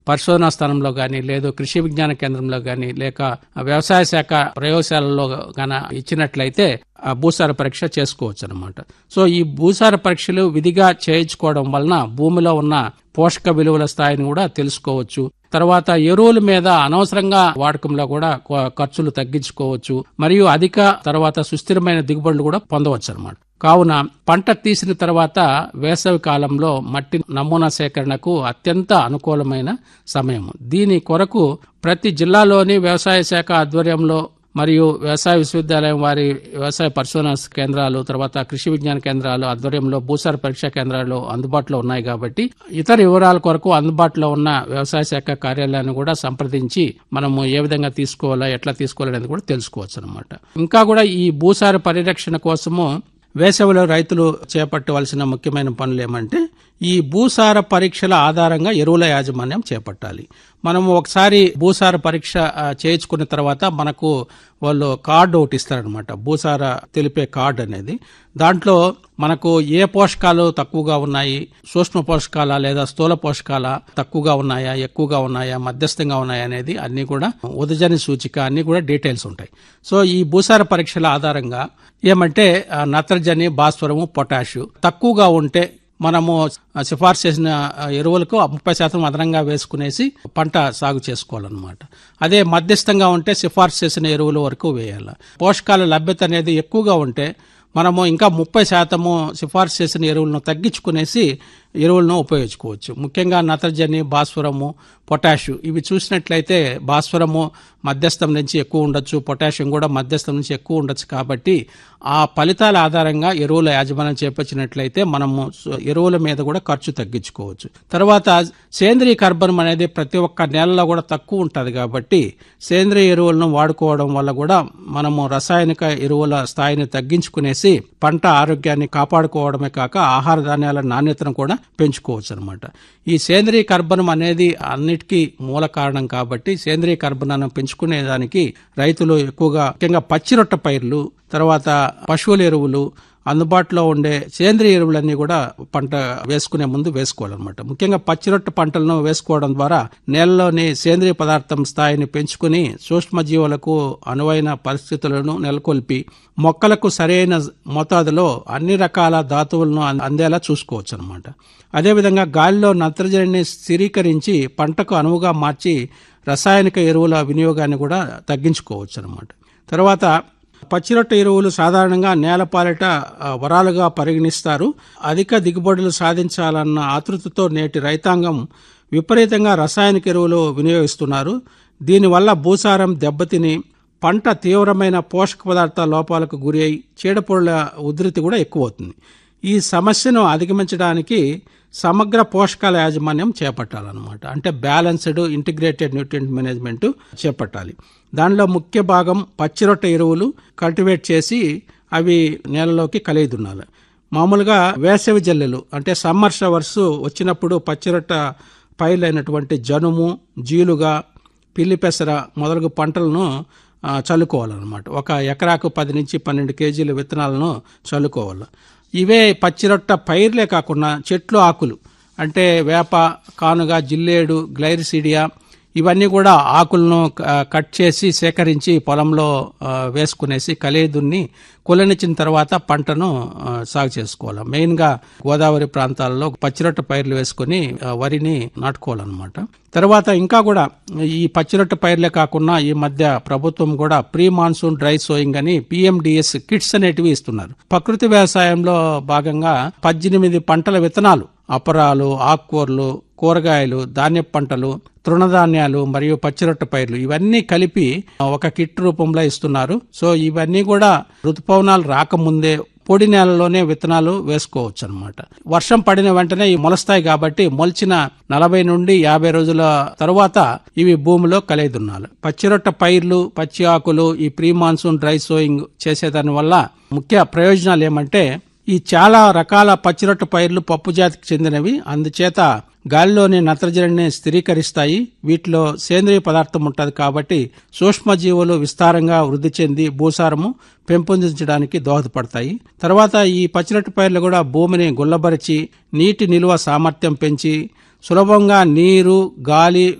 పరిశోధనా స్థానంలో గాని లేదు కృషి విజ్ఞాన కేంద్రంలో గాని లేక వ్యవసాయ శాఖ ప్రయోగశాలలో గాన ఇచ్చినట్లయితే ఆ భూసార పరీక్ష చేసుకోవచ్చు అనమాట సో ఈ భూసార పరీక్షలు విధిగా చేయించుకోవడం వలన భూమిలో ఉన్న పోషక విలువల స్థాయిని కూడా తెలుసుకోవచ్చు తర్వాత ఎరువుల మీద అనవసరంగా వాడకంలో కూడా కొ- ఖర్చులు తగ్గించుకోవచ్చు మరియు అధిక తర్వాత సుస్థిరమైన దిగుబడులు కూడా పొందవచ్చు అనమాట కావున పంట తీసిన తర్వాత వేసవి కాలంలో మట్టి నమూనా సేకరణకు అత్యంత అనుకూలమైన సమయం దీని కొరకు ప్రతి జిల్లాలోని వ్యవసాయ శాఖ ఆధ్వర్యంలో మరియు వ్యవసాయ విశ్వవిద్యాలయం వారి వ్యవసాయ పరిశోధన కేంద్రాలు తర్వాత కృషి విజ్ఞాన కేంద్రాలు ఆధ్వర్యంలో భూసార పరీక్షా కేంద్రాలు అందుబాటులో ఉన్నాయి కాబట్టి ఇతర వివరాల కొరకు అందుబాటులో ఉన్న వ్యవసాయ శాఖ కార్యాలయాన్ని కూడా సంప్రదించి మనము ఏ విధంగా తీసుకోవాలా ఎట్లా తీసుకోవాలనేది కూడా తెలుసుకోవచ్చు అనమాట ఇంకా కూడా ఈ భూసార పరిరక్షణ కోసము వేసవిలో రైతులు చేపట్టవలసిన ముఖ్యమైన పనులు ఏమంటే ఈ భూసార పరీక్షల ఆధారంగా ఎరువుల యాజమాన్యం చేపట్టాలి మనము ఒకసారి భూసార పరీక్ష ఆ, చేయించుకున్న తర్వాత మనకు వాళ్ళు కార్డు ఒకటి ఇస్తారనమాట భూసార తెలిపే కార్డు అనేది దాంట్లో మనకు ఏ పోషకాలు తక్కువగా ఉన్నాయి సూక్ష్మ పోషకాల లేదా స్థూల పోషకాల తక్కువగా ఉన్నాయా ఎక్కువగా ఉన్నాయా మధ్యస్థంగా ఉన్నాయా అనేది అన్ని కూడా ఉదజని సూచిక అన్ని కూడా డీటెయిల్స్ ఉంటాయి సో ఈ భూసార పరీక్షల ఆధారంగా ఏమంటే ఆ, నత్రజని భాస్వరము పొటాషు తక్కువగా ఉంటే మనము సిఫార్సు చేసిన ఆ, ఎరువులకు ముప్పై శాతం అదనంగా వేసుకునేసి పంట సాగు చేసుకోవాలన్నమాట అదే మధ్యస్థంగా ఉంటే సిఫార్సు చేసిన ఎరువుల వరకు వేయాలి పోషకాల లభ్యత అనేది ఎక్కువగా ఉంటే మనము ఇంకా ముప్పై శాతము సిఫార్సు చేసిన ఎరువులను తగ్గించుకునేసి ఎరువులను ఉపయోగించుకోవచ్చు ముఖ్యంగా నత్రజని భాస్వరము పొటాషు ఇవి చూసినట్లయితే భాస్వరము మధ్యస్థం నుంచి ఎక్కువ ఉండొచ్చు పొటాషియం కూడా మధ్యస్థం నుంచి ఎక్కువ ఉండొచ్చు కాబట్టి ఆ ఫలితాల ఆధారంగా ఎరువుల యాజమాన్యం చేపట్టినట్లయితే మనము స- ఎరువుల మీద కూడా ఖర్చు తగ్గించుకోవచ్చు తర్వాత సేంద్రీయ కర్బనం అనేది ప్రతి ఒక్క నెలలో కూడా తక్కువ ఉంటుంది కాబట్టి సేంద్రియ ఎరువులను వాడుకోవడం వల్ల కూడా మనము రసాయనిక ఎరువుల స్థాయిని తగ్గించుకునేసి పంట ఆరోగ్యాన్ని కాపాడుకోవడమే కాక ఆహార ధాన్యాల నాణ్యతను కూడా పెంచుకోవచ్చు అనమాట ఈ సేంద్రియ కర్బనం అనేది అన్నిటికీ మూల కారణం కాబట్టి సేంద్రియ కర్బనాన్ని పెంచుకునేదానికి రైతులు ఎక్కువగా ముఖ్యంగా పచ్చిరొట్ట పైర్లు తర్వాత పశువుల ఎరువులు అందుబాటులో ఉండే సేంద్రియ ఎరువులన్నీ కూడా పంట వేసుకునే ముందు వేసుకోవాలన్నమాట ముఖ్యంగా పచ్చిరొట్ట పంటలను వేసుకోవడం ద్వారా నేలలోని సేంద్రియ పదార్థం స్థాయిని పెంచుకుని సూక్ష్మజీవులకు అనువైన పరిస్థితులను నెలకొల్పి మొక్కలకు సరైన మోతాదులో అన్ని రకాల ధాతువులను అం- అందేలా చూసుకోవచ్చు అనమాట అదేవిధంగా గాలిలో నత్రజనిని స్థిరీకరించి పంటకు అనువుగా మార్చి రసాయనిక ఎరువుల వినియోగాన్ని కూడా తగ్గించుకోవచ్చు అనమాట తర్వాత పచ్చిరొట్ట ఎరువులు సాధారణంగా నేలపాలిట ఆ, వరాలుగా పరిగణిస్తారు అధిక దిగుబడులు సాధించాలన్న ఆతృతతో నేటి రైతాంగం విపరీతంగా రసాయనిక ఎరువులు వినియోగిస్తున్నారు దీనివల్ల భూసారం దెబ్బతిని పంట తీవ్రమైన పోషక పదార్థాల లోపాలకు గురి అయి చీడపురుల ఉధృతి కూడా ఎక్కువ అవుతుంది ఈ సమస్యను అధిగమించడానికి సమగ్ర పోషకాల యాజమాన్యం చేపట్టాలన్నమాట అంటే బ్యాలెన్స్డ్ ఇంటిగ్రేటెడ్ న్యూట్రియంట్ మేనేజ్మెంట్ చేపట్టాలి దానిలో ముఖ్య భాగం పచ్చిరొట్ట ఎరువులు కల్టివేట్ చేసి అవి నేలలోకి కలిగిదున్నాలి మామూలుగా వేసవి జల్లెలు అంటే సమ్మర్ షవర్స్ వచ్చినప్పుడు పచ్చిరొట్ట పైర్లైనటువంటి జనుము జీలుగా పిల్లి పెసర మొదలగు పంటలను ఆ, చల్లుకోవాలన్నమాట ఒక ఎకరాకు పది నుంచి పన్నెండు కేజీల విత్తనాలను చల్లుకోవాలి ఇవే పచ్చిరొట్ట పైర్లే కాకుండా చెట్లు ఆకులు అంటే వేప కానుగ జిల్లేడు గ్లైరిసిడియా ఇవన్నీ కూడా ఆకులను ఆ, కట్ చేసి సేకరించి పొలంలో ఆ, వేసుకునేసి కలిదున్ని కులనిచ్చిన తర్వాత పంటను ఆ, సాగు చేసుకోవాలి మెయిన్గా గోదావరి ప్రాంతాల్లో పచ్చిరొట్ట పైర్లు వేసుకుని ఆ, వరిని నాటుకోవాలన్నమాట తర్వాత ఇంకా కూడా ఈ పచ్చిరొట్ట పైర్లే కాకుండా ఈ మధ్య ప్రభుత్వం కూడా ప్రీ మాన్సూన్ డ్రై సోయింగ్ అని పిఎండిఎస్ కిట్స్ అనేటివి ఇస్తున్నారు ప్రకృతి వ్యవసాయంలో భాగంగా పద్దెనిమిది పంటల విత్తనాలు అపరాలు ఆకుకూరలు కూరగాయలు ధాన్య పంటలు తృణధాన్యాలు మరియు పచ్చిరొట్ట పైర్లు ఇవన్నీ కలిపి ఒక కిట్ రూపంలో ఇస్తున్నారు సో ఇవన్నీ కూడా ఋతుపవనాలు రాకముందే పొడి నేలలోనే విత్తనాలు వేసుకోవచ్చు అనమాట వర్షం పడిన వెంటనే ఇవి మొలస్తాయి కాబట్టి మొలిచిన నలభై నుండి యాభై రోజుల తరువాత ఇవి భూమిలో కలిదున్నాలు పచ్చిరొట్ట పైర్లు పచ్చి ఆకులు ఈ ప్రీ మాన్సూన్ డ్రై సోయింగ్ చేసేదాని వల్ల ముఖ్య ప్రయోజనాలు ఏమంటే ఈ చాలా రకాల పచ్చిరొట్ట పైర్లు పప్పు జాతికి చెందినవి అందుచేత గాలిలోని నత్రజనిని స్థిరీకరిస్తాయి వీటిలో సేంద్రియ పదార్థం ఉంటుంది కాబట్టి సూక్ష్మజీవులు విస్తారంగా వృద్ధి చెంది భూసారము పెంపొందించడానికి దోహదపడతాయి తర్వాత ఈ పచ్చిరొట్ట పైర్లు కూడా భూమిని గుల్లబరిచి నీటి నిల్వ సామర్థ్యం పెంచి సులభంగా నీరు గాలి